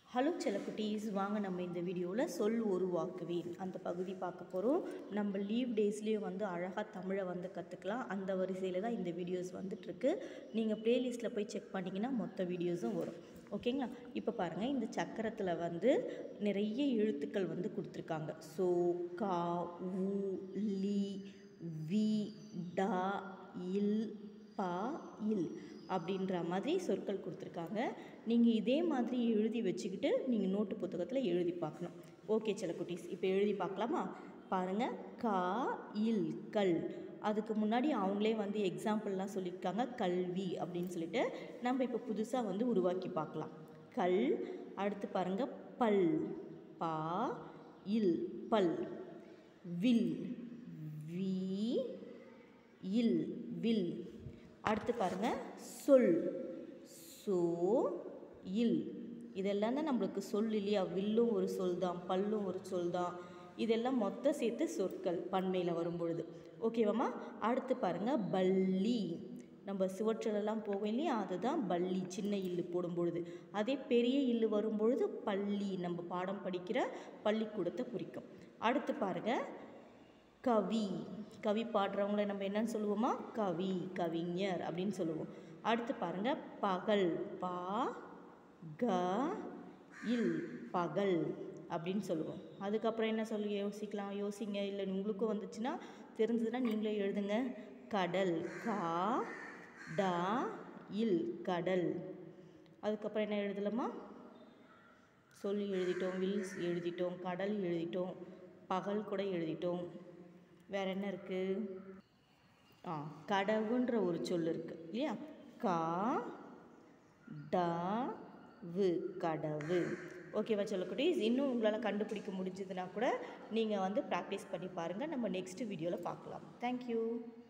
hello செல்லக்குட்டீஸ் வாங்க நம்ம இந்த வீடியோவில் சொல் உருவாக்குவேன் அந்த பகுதி பார்க்க போகிறோம் நம்ம லீவ் டேஸ்லேயும் வந்து அழகாக தமிழை வந்து கற்றுக்கலாம் அந்த வரிசையில் தான் இந்த வீடியோஸ் வந்துட்டுருக்கு நீங்கள் ப்ளேலிஸ்ட்டில் போய் செக் பண்ணிங்கன்னா மொத்த வீடியோஸும் வரும் ஓகேங்களா இப்போ பாருங்கள் இந்த சக்கரத்தில் வந்து நிறைய எழுத்துக்கள் வந்து கொடுத்துருக்காங்க சோ கா உ லி வி டா இல் பா இல் அப்படின்ற மாதிரி சொற்கள் கொடுத்துருக்காங்க நீங்கள் இதே மாதிரி எழுதி வச்சுக்கிட்டு நீங்கள் நோட்டு புத்தகத்தில் எழுதி பார்க்கணும் ஓகே செல்லக்குட்டீஸ் இப்போ எழுதி பார்க்கலாமா பாருங்கள் கா இல் கல் அதுக்கு முன்னாடி அவங்களே வந்து எக்ஸாம்பிள்லாம் சொல்லியிருக்காங்க கல்வி அப்படின்னு சொல்லிட்டு நம்ம இப்போ புதுசாக வந்து உருவாக்கி பார்க்கலாம் கல் அடுத்து பாருங்கள் பல் பா இல் பல் வில் வி இல் வில் அடுத்து பாருங்கள் சொல் சோ இல் இதெல்லாம் தான் நம்மளுக்கு சொல் இல்லையா வில்லும் ஒரு சொல் தான் பல்லும் ஒரு சொல் தான் இதெல்லாம் மொத்த சேர்த்து சொற்கள் பன்மையில் வரும்பொழுது ஓகேவாம்மா அடுத்து பாருங்கள் பள்ளி நம்ம சுவற்றலெல்லாம் போகும் இல்லையா அதுதான் பள்ளி சின்ன இல்லு போடும்பொழுது அதே பெரிய இல்லு வரும்பொழுது பள்ளி நம்ம பாடம் படிக்கிற பள்ளிக்கூடத்தை குறிக்கும் அடுத்து பாருங்கள் கவி கவி பாடுறவங்கள நம்ம என்னன்னு சொல்லுவோமா கவி கவிஞர் அப்படின்னு சொல்லுவோம் அடுத்து பாருங்க பகல் பா க இல் பகல் அப்படின்னு சொல்லுவோம் அதுக்கப்புறம் என்ன சொல்லி யோசிக்கலாம் யோசிங்க இல்லை உங்களுக்கும் வந்துச்சுன்னா தெரிஞ்சதுன்னா நீங்களே எழுதுங்க கடல் கா டா இல் கடல் அதுக்கப்புறம் என்ன எழுதலாமா சொல்லி எழுதிட்டோம் வில்ஸ் எழுதிட்டோம் கடல் எழுதிட்டோம் பகல் கூட எழுதிட்டோம் வேறு என்ன இருக்குது ஆ கடவுன்ற ஒரு சொல் இருக்குது இல்லையா கா ட வு கடவு ஓகேவா சொல்லக்குட்டீஸ் இன்னும் உங்களால் கண்டுபிடிக்க முடிஞ்சதுன்னா கூட நீங்கள் வந்து ப்ராக்டிஸ் பண்ணி பாருங்கள் நம்ம நெக்ஸ்ட் வீடியோவில் பார்க்கலாம் தேங்க்யூ